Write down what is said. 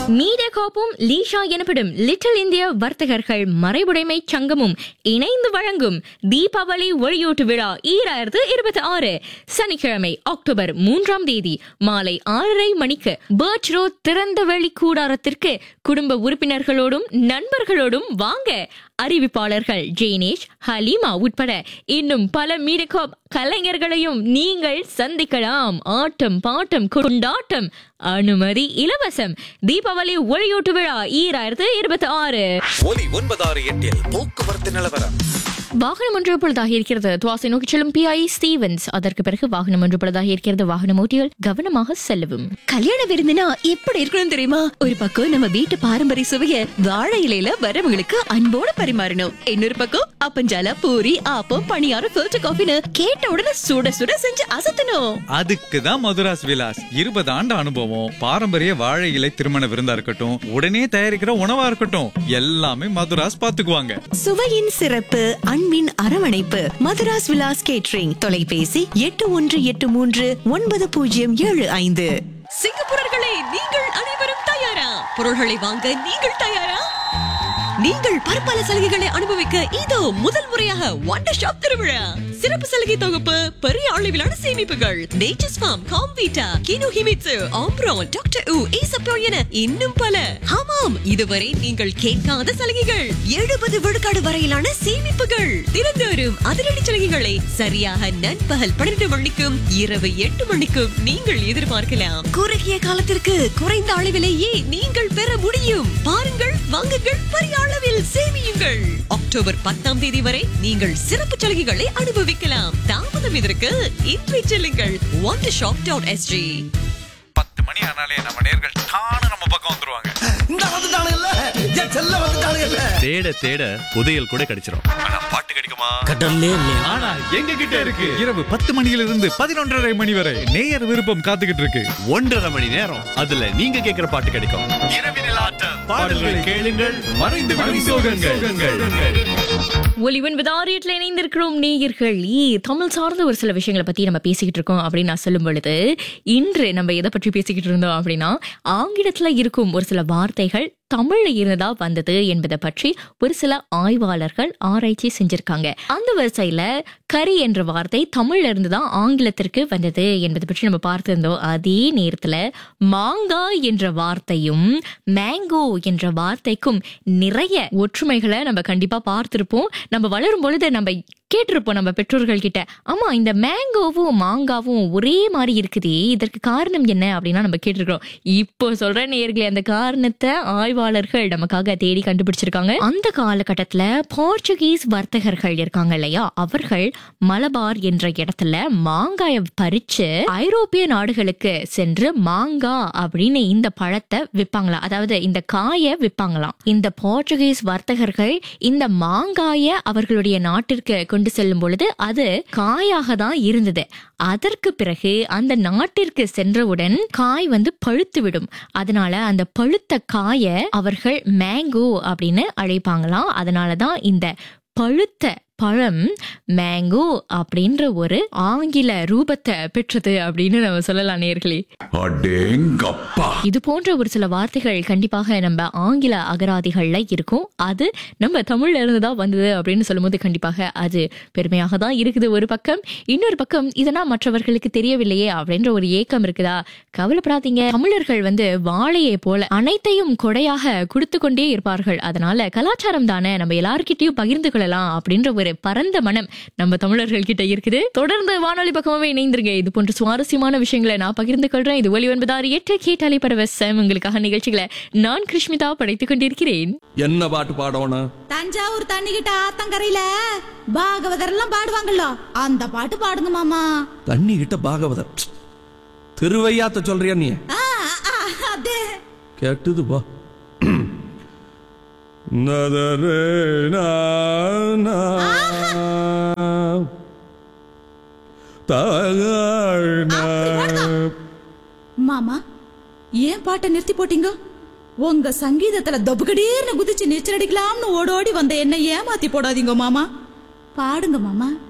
மீடியாகாப்பும் லீஷா எனப்படும் லிட்டில் இந்திய வர்த்தகர்கள் மறைவுடைமை சங்கமும் இணைந்து வழங்கும் தீபாவளி ஒளியூட்டு விழா ஈராயிரத்து இருபத்தி ஆறு சனிக்கிழமை அக்டோபர் மூன்றாம் தேதி மாலை ஆறரை மணிக்கு பர்ச் ரோட் திறந்த வெளி கூடாரத்திற்கு குடும்ப உறுப்பினர்களோடும் நண்பர்களோடும் வாங்க அறிவிப்பாளர்கள் ஜெய்னேஷ் ஹலீமா உட்பட இன்னும் பல மீடியாகாப் கலைஞர்களையும் நீங்கள் சந்திக்கலாம் ஆட்டம் பாட்டம் கொண்டாட்டம் அனுமதி இலவசம் தீபாவளி ஒளியூட்டு விழா ஈராயிரத்து இருபத்தி ஆறு ஒலி ஒன்பதாறு எட்டில் போக்குவரத்து நிலவரம் வாகனம் ஒன்று பழுதாக இருக்கிறது துவாசை நோக்கி செல்லும் பிஐ ஸ்டீவன்ஸ் அதற்கு பிறகு வாகனம் ஒன்று பழுதாக இருக்கிறது வாகனம் ஓட்டிகள் கவனமாக செல்லவும் கல்யாண விருந்துனா எப்படி இருக்கணும் தெரியுமா ஒரு பக்கம் நம்ம வீட்டு பாரம்பரிய சுவைய வாழை இலையில வரவங்களுக்கு அன்போட பரிமாறணும் இன்னொரு பக்கம் அப்பஞ்சால பூரி ஆப்பம் பணியாரம் ஃபில்டர் காஃபின்னு கேட்ட உடனே சுட சுட செஞ்சு அசத்தணும் அதுக்கு தான் மதுராஸ் விலாஸ் இருபது ஆண்டு அனுபவம் பாரம்பரிய வாழை இலை திருமண விருந்தா இருக்கட்டும் உடனே தயாரிக்கிற உணவா இருக்கட்டும் எல்லாமே மதுராஸ் பாத்துக்குவாங்க சுவையின் சிறப்பு அன்பின் அரவணைப்பு மதுராஸ் விலாஸ் கேட்ரிங் தொலைபேசி எட்டு ஒன்று எட்டு மூன்று ஒன்பது பூஜ்ஜியம் ஏழு ஐந்து சிங்கப்பூரர்களே நீங்கள் அனைவரும் தயாரா பொருள்களை வாங்க நீங்கள் தயாரா நீங்கள் பற்பல சலுகைகளை அனுபவிக்க இதோ முதல் முறையாக வண்டர் ஷாப் திருவிழா சிறப்பு சலுகை தொகுப்பு பெரிய அளவிலான சேமிப்புகள் நேச்சர்ஸ் ஃபார்ம் காம்வீட்டா கினோ ஹிமிட்சு ஆம்ப்ரோன் டாக்டர் உ ஈசப்போ என இன்னும் பல ஆமாம் இதுவரை நீங்கள் கேட்காத சலுகைகள் எழுபது விழுக்காடு வரையிலான சேமிப்புகள் தினந்தோறும் அதிரடி சலுகைகளை சரியாக நண்பகல் பன்னிரண்டு மணிக்கும் இரவு எட்டு மணிக்கும் நீங்கள் எதிர்பார்க்கலாம் குறுகிய காலத்திற்கு குறைந்த அளவிலேயே நீங்கள் பெற முடியும் பாருங்கள் வாங்குங்கள் பெரிய அளவில் சேமியுங்கள் அக்டோபர் பத்தாம் தேதி வரை நீங்கள் சிறப்பு சலுகைகளை அனுபவிக்கலாம் தாமதம் இதற்கு இன்றை செல்லுங்கள் ஒன் ஷாப் டாட் எஸ்ஜி பத்து மணி ஆனாலே நம்ம நேர்கள் தானே நம்ம பக்கம் வந்துருவாங்க இந்த வந்துட்டானுங்கல்ல என் செல்ல வந்துட்டானுங்கல்ல தேட தேட புதையல் கூட கிடைச்சிரும் ஆனா பாட்டு கிடைக்குமா கடல்லே இல்லையா ஆனா எங்க கிட்ட இருக்கு இரவு பத்து மணியிலிருந்து பதினொன்றரை மணி வரை நேயர் விருப்பம் காத்துக்கிட்டு இருக்கு ஒன்றரை மணி நேரம் அதுல நீங்க கேக்குற பாட்டு கிடைக்கும் இரவினில் ஆட்டம் பாடல்களை கேளுங்கள் மறைந்து விடும் சோகங்கள் ஒலி ஒன்பது ஆறு எட்டுல இணைந்திருக்கிறோம் நேயர்கள் ஈ, தமிழ் சார்ந்த ஒரு சில விஷயங்களை பத்தி நம்ம பேசிக்கிட்டு இருக்கோம் அப்படின்னு நான் சொல்லும் பொழுது இன்று நம்ம எதை பற்றி பேசிக்கிட்டு இருந்தோம் அப்படின்னா ஆங்கிலத்துல இருக்கும் ஒரு சில வார்த்தைகள் தமிழ்ல இருந்ததா வந்தது என்பதை பற்றி ஒரு சில ஆய்வாளர்கள் ஆராய்ச்சி செஞ்சிருக்காங்க அந்த வரிசையில கரி என்ற வார்த்தை தமிழ்ல இருந்து தான் ஆங்கிலத்திற்கு வந்தது என்பதை பற்றி நம்ம பார்த்திருந்தோம் அதே நேரத்துல மாங்காய் என்ற வார்த்தையும் மேங்கோ என்ற வார்த்தைக்கும் நிறைய ஒற்றுமைகளை நம்ம கண்டிப்பா பார்த்திருப்போம் நம்ம வளரும் பொழுது நம்ம கேட்டிருப்போம் நம்ம பெற்றோர்கள் கிட்ட ஆமா இந்த மேங்கோவும் மாங்காவும் ஒரே மாதிரி இருக்குதே இதற்கு காரணம் என்ன அப்படின்னா நம்ம கேட்டிருக்கிறோம் இப்போ சொல்ற நேர்களே அந்த காரணத்தை ஆய்வாளர்கள் நமக்காக தேடி கண்டுபிடிச்சிருக்காங்க அந்த காலகட்டத்துல போர்ச்சுகீஸ் வர்த்தகர்கள் இருக்காங்க இல்லையா அவர்கள் மலபார் என்ற இடத்துல மாங்காயை பறிச்சு ஐரோப்பிய நாடுகளுக்கு சென்று மாங்கா அப்படின்னு இந்த பழத்தை விற்பாங்களாம் அதாவது இந்த காயை விற்பாங்களாம் இந்த போர்ச்சுகீஸ் வர்த்தகர்கள் இந்த மாங்காய அவர்களுடைய நாட்டிற்கு கொண்டு செல்லும் பொழுது அது காயாக தான் இருந்தது அதற்கு பிறகு அந்த நாட்டிற்கு சென்றவுடன் காய் வந்து பழுத்து விடும் அதனால அந்த பழுத்த காயை அவர்கள் மேங்கோ அப்படின்னு அழைப்பாங்களாம் அதனாலதான் இந்த பழுத்த பழம் மேங்கோ அப்படின்ற ஒரு ஆங்கில ரூபத்தை பெற்றது அப்படின்னு நம்ம சொல்லலாம் நேர்களே அடேங்கப்பா இது போன்ற ஒரு சில வார்த்தைகள் கண்டிப்பாக நம்ம ஆங்கில அகராதிகள்ல இருக்கும் அது நம்ம தமிழ்ல இருந்து தான் வந்தது அப்படின்னு சொல்லும்போது கண்டிப்பாக அது பெருமையாக தான் இருக்குது ஒரு பக்கம் இன்னொரு பக்கம் இதெல்லாம் மற்றவர்களுக்கு தெரியவில்லையே அப்படின்ற ஒரு ஏக்கம் இருக்குதா கவலைப்படாதீங்க தமிழர்கள் வந்து வாழையை போல அனைத்தையும் கொடையாக கொடுத்து கொண்டே இருப்பார்கள் அதனால கலாச்சாரம் தானே நம்ம எல்லார்கிட்டயும் பகிர்ந்து கொள்ளலாம் அப்படின்ற ஒரு பரந்த மனம் நம்ம தமிழர்கள் கிட்ட இருக்குது தொடர்ந்து வானொலி பக்கமாவே இணைந்திருங்க இது போன்ற சுவாரஸ்யமான விஷயங்களை நான் பகிர்ந்து கொள்றேன் இது ஒலி ஒன்பதாறு எட்டு கேட்டாலே பரவசம் உங்களுக்காக நிகழ்ச்சிகளை நான் கிருஷ்மிதா படைத்துக் கொண்டிருக்கிறேன் என்ன பாட்டு பாடணும் தஞ்சாவூர் தண்ணிக்கிட்ட ஆத்தங்கரையில பாகவதர் எல்லாம் பாடுவாங்கல்ல அந்த பாட்டு பாடுங்க மாமா தண்ணி கிட்ட பாகவதர் ப்ச். திருவையாத்த சொல்றியா நீ ஆ, ஆ, அது கேட்டுது பா நதரே நா, நா. தாழ் நா. மாமா ஏன் பாட்டை நிறுத்தி போட்டீங்க உங்க சங்கீதத்துல தொபுகடீர்னு குதிச்சு நீச்சல் அடிக்கலாம்னு ஓடோடி வந்த என்ன ஏமாத்தி போடாதீங்க மாமா பாடுங்க மாமா